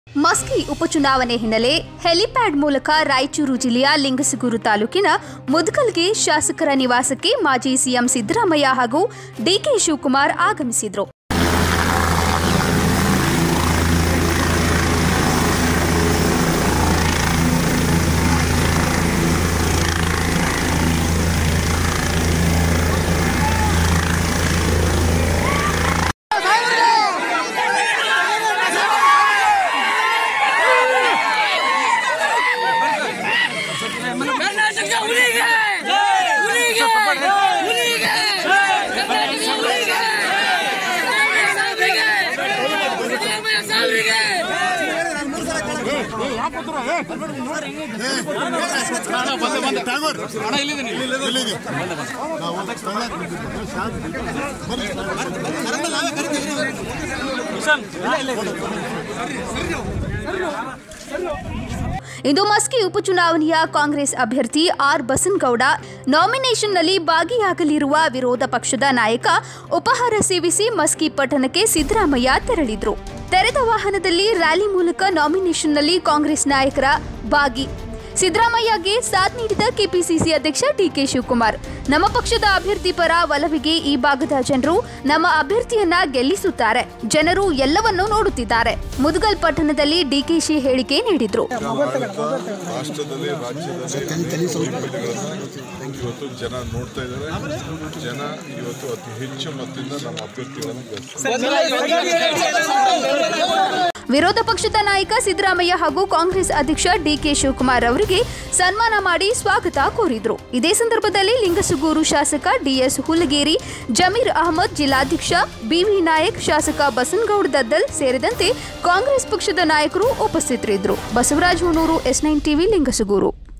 ಮಸ್ಕಿ ಉಪಚುನಾವಣೆ ಹಿನ್ನೆಲೆ ಹೆಲಿಪ್ಯಾಡ್ ಮೂಲಕ ರಾಯಚೂರು ಜಿಲ್ಲೆಯ ಲಿಂಗಸಗೂರು ತಾಲೂಕಿನ ಮುದ್ಗಲ್ಗೆ ಶಾಸಕರ ನಿವಾಸಕ್ಕೆ ಮಾಜಿ ಸಿಎಂ ಸಿದ್ದರಾಮಯ್ಯ ಹಾಗೂ ಡಿಕೆ ಶಿವಕುಮಾರ್ ಆಗಮಿಸಿದ್ರು ಕರ್ನಾಟಕ ಉಳಿಗೆ ಉಳಿಗೆ ಉಳಿಗೆ ಕರ್ನಾಟಕ ಉಳಿಗೆ ಸಿದ್ದರಾಮಯ್ಯ ಸಾವಿಗೆ ಇಂದು ಮಸ್ಕಿ ಉಪಚುನಾವಣೆಯ ಕಾಂಗ್ರೆಸ್ ಅಭ್ಯರ್ಥಿ ಆರ್ ಬಸನಗೌಡ ನಾಮಿನೇಷನ್ನಲ್ಲಿ ಭಾಗಿಯಾಗಲಿರುವ ವಿರೋಧ ಪಕ್ಷದ ನಾಯಕ ಉಪಹಾರ ಸೇವಿಸಿ ಮಸ್ಕಿ ಪಟ್ಟಣಕ್ಕೆ ಸಿದ್ದರಾಮಯ್ಯ ತೆರಳಿದ್ರು ತೆರೆದ ವಾಹನದಲ್ಲಿ ರ್ಯಾಲಿ ಮೂಲಕ ನಾಮಿನೇಷನ್ನಲ್ಲಿ ಕಾಂಗ್ರೆಸ್ ನಾಯಕರ ಭಾಗಿ ಸಿದ್ದರಾಮಯ್ಯಗೆ ಸಾಥ್ ನೀಡಿದ ಕೆಪಿಸಿಸಿ ಅಧ್ಯಕ್ಷ ಡಿಕೆ ಶಿವಕುಮಾರ್ ನಮ್ಮ ಪಕ್ಷದ ಅಭ್ಯರ್ಥಿ ಪರ ಒಲವಿಗೆ ಈ ಭಾಗದ ಜನರು ನಮ್ಮ ಅಭ್ಯರ್ಥಿಯನ್ನ ಗೆಲ್ಲಿಸುತ್ತಾರೆ ಜನರು ಎಲ್ಲವನ್ನೂ ನೋಡುತ್ತಿದ್ದಾರೆ ಮುದ್ಗಲ್ ಪಟ್ಟಣದಲ್ಲಿ ಡಿಕೆಶಿ ಹೇಳಿಕೆ ನೀಡಿದ್ರು ರಾಷ್ಟ್ರದಲ್ಲಿ ರಾಜ್ಯದಲ್ಲಿ ವೈಫಲ್ಯಗಳನ್ನ ಇವತ್ತು ಜನ ನೋಡ್ತಾ ಇದ್ದಾರೆ ಜನ ಇವತ್ತು ಅತಿ ಹೆಚ್ಚು ಮತ್ತಿಂದ ನಮ್ಮ ಅಭ್ಯರ್ಥಿಗಳನ್ನು ಗೆಲ್ಲಿಸ್ತಾರೆ ವಿರೋಧ ಪಕ್ಷದ ನಾಯಕ ಸಿದ್ದರಾಮಯ್ಯ ಹಾಗೂ ಕಾಂಗ್ರೆಸ್ ಅಧ್ಯಕ್ಷ ಡಿಕೆ ಶಿವಕುಮಾರ್ ಅವರಿಗೆ ಸನ್ಮಾನ ಮಾಡಿ ಸ್ವಾಗತ ಕೋರಿದ್ರು ಇದೇ ಸಂದರ್ಭದಲ್ಲಿ ಲಿಂಗಸುಗೂರು ಶಾಸಕ ಡಿಎಸ್ ಹುಲಗೇರಿ ಜಮೀರ್ ಅಹಮದ್ ಜಿಲ್ಲಾಧ್ಯಕ್ಷ ಬಿವಿ ನಾಯಕ್ ಶಾಸಕ ಬಸನಗೌಡ ದದ್ದಲ್ ಸೇರಿದಂತೆ ಕಾಂಗ್ರೆಸ್ ಪಕ್ಷದ ನಾಯಕರು ಉಪಸ್ಥಿತರಿದ್ದರು Basavaraja Hunur S nine TV Lingasugur